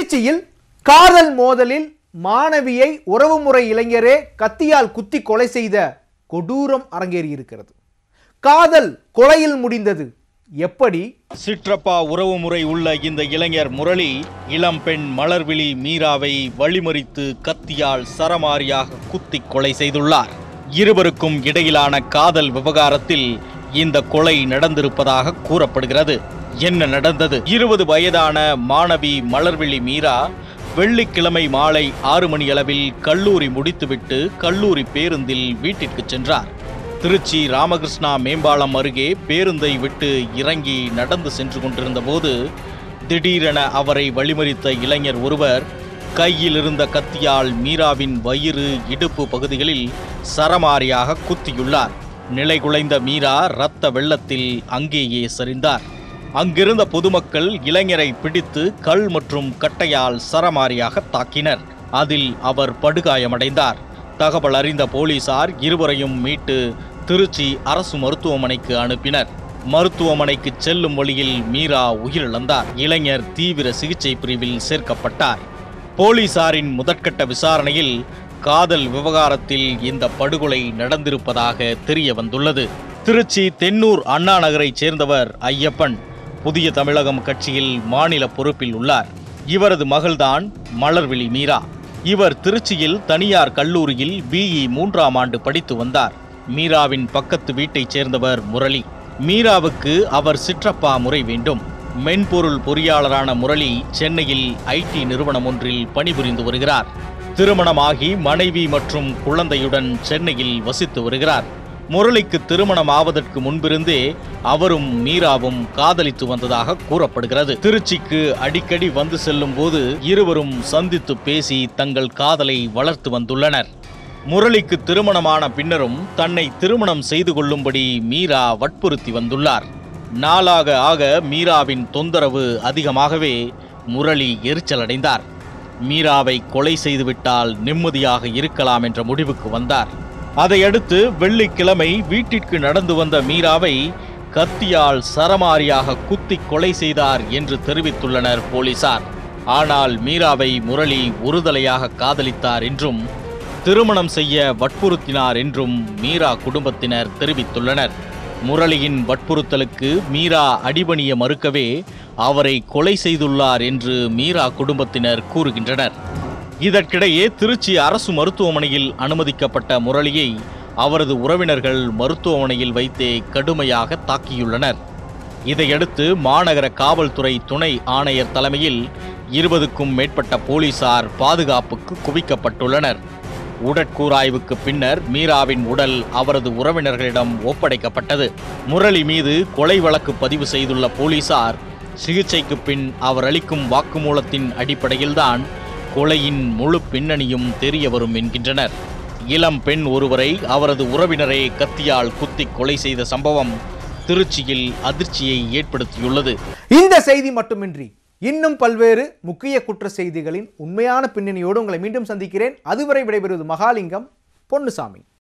திருச்சியில் காதல் மோதலில் மாணவியை உறவுமுறை இளைஞரே கத்தியால் குத்தி கொலை செய்த கொடூரம் அரங்கேறியிருக்கிறது காதல் கொலையில் முடிந்தது எப்படி சிற்றப்பா உறவுமுறை உள்ள இந்த இளைஞர் முரளி இளம்பெண் மலர்விழி மீராவை வழிமறித்து கத்தியால் சரமாரியாக குத்தி கொலை செய்துள்ளார் இருவருக்கும் இடையிலான காதல் விவகாரத்தில் இந்த கொலை நடந்திருப்பதாக கூறப்படுகிறது என்ன நடந்தது இருபது வயதான மாணவி மலர்விழி மீரா வெள்ளிக்கிழமை மாலை ஆறு மணி அளவில் கல்லூரி முடித்துவிட்டு கல்லூரி பேருந்தில் வீட்டிற்கு சென்றார் திருச்சி ராமகிருஷ்ணா மேம்பாலம் அருகே பேருந்தை விட்டு இறங்கி நடந்து சென்று கொண்டிருந்த போது திடீரென அவரை வழிமறித்த இளைஞர் ஒருவர் கையில் இருந்த கத்தியால் மீராவின் வயிறு இடுப்பு பகுதிகளில் சரமாரியாக குத்தியுள்ளார் நிலைகுலைந்த மீரா இரத்த வெள்ளத்தில் அங்கேயே சரிந்தார் அங்கிருந்த பொதுமக்கள் இளைஞரை பிடித்து கல் மற்றும் கட்டையால் சரமாரியாக தாக்கினர் அதில் அவர் படுகாயமடைந்தார் தகவல் அறிந்த போலீசார் இருவரையும் மீட்டு திருச்சி அரசு மருத்துவமனைக்கு அனுப்பினர் மருத்துவமனைக்கு செல்லும் வழியில் மீரா உயிரிழந்தார் இளைஞர் தீவிர சிகிச்சை பிரிவில் சேர்க்கப்பட்டார் போலீசாரின் முதற்கட்ட விசாரணையில் காதல் விவகாரத்தில் இந்த படுகொலை நடந்திருப்பதாக தெரிய வந்துள்ளது திருச்சி தென்னூர் அண்ணா நகரைச் சேர்ந்தவர் ஐயப்பன் புதிய தமிழகம் கட்சியில் மாநில பொறுப்பில் உள்ளார் இவரது மகள்தான் மலர்விழி மீரா இவர் திருச்சியில் தனியார் கல்லூரியில் பிஇ மூன்றாம் ஆண்டு படித்து வந்தார் மீராவின் பக்கத்து வீட்டைச் சேர்ந்தவர் முரளி மீராவுக்கு அவர் சிற்றப்பா முறை வேண்டும் மென்பொருள் பொறியாளரான முரளி சென்னையில் ஐடி நிறுவனம் ஒன்றில் பணிபுரிந்து வருகிறார் திருமணமாகி மனைவி மற்றும் குழந்தையுடன் சென்னையில் வசித்து வருகிறார் முரளிக்கு திருமணம் ஆவதற்கு முன்பிருந்தே அவரும் மீராவும் காதலித்து வந்ததாக கூறப்படுகிறது திருச்சிக்கு அடிக்கடி வந்து செல்லும் போது இருவரும் சந்தித்து பேசி தங்கள் காதலை வளர்த்து வந்துள்ளனர் முரளிக்கு திருமணமான பின்னரும் தன்னை திருமணம் செய்து கொள்ளும்படி மீரா வற்புறுத்தி வந்துள்ளார் நாளாக ஆக மீராவின் தொந்தரவு அதிகமாகவே முரளி எரிச்சலடைந்தார் மீராவை கொலை செய்துவிட்டால் நிம்மதியாக இருக்கலாம் என்ற முடிவுக்கு வந்தார் அதையடுத்து வெள்ளிக்கிழமை வீட்டிற்கு நடந்து வந்த மீராவை கத்தியால் சரமாரியாக குத்தி கொலை செய்தார் என்று தெரிவித்துள்ளனர் போலீசார் ஆனால் மீராவை முரளி ஒருதலையாக காதலித்தார் என்றும் திருமணம் செய்ய வற்புறுத்தினார் என்றும் மீரா குடும்பத்தினர் தெரிவித்துள்ளனர் முரளியின் வற்புறுத்தலுக்கு மீரா அடிபணிய மறுக்கவே அவரை கொலை செய்துள்ளார் என்று மீரா குடும்பத்தினர் கூறுகின்றனர் இதற்கிடையே திருச்சி அரசு மருத்துவமனையில் அனுமதிக்கப்பட்ட முரளியை அவரது உறவினர்கள் மருத்துவமனையில் வைத்தே கடுமையாக தாக்கியுள்ளனர் இதையடுத்து மாநகர காவல்துறை துணை ஆணையர் தலைமையில் இருபதுக்கும் மேற்பட்ட போலீசார் பாதுகாப்புக்கு குவிக்கப்பட்டுள்ளனர் உடற்கூராய்வுக்கு பின்னர் மீராவின் உடல் அவரது உறவினர்களிடம் ஒப்படைக்கப்பட்டது முரளி மீது கொலை வழக்கு பதிவு செய்துள்ள போலீசார் சிகிச்சைக்கு பின் அவர் அளிக்கும் வாக்குமூலத்தின் அடிப்படையில்தான் கொலையின் முழு பின்னணியும் தெரிய வரும் என்கின்றனர் இளம் பெண் ஒருவரை அவரது உறவினரே கத்தியால் குத்தி கொலை செய்த சம்பவம் திருச்சியில் அதிர்ச்சியை ஏற்படுத்தியுள்ளது இந்த செய்தி மட்டுமின்றி இன்னும் பல்வேறு முக்கிய குற்ற செய்திகளின் உண்மையான பின்னணியோடு உங்களை மீண்டும் சந்திக்கிறேன் அதுவரை விடைபெறுவது மகாலிங்கம் பொன்னுசாமி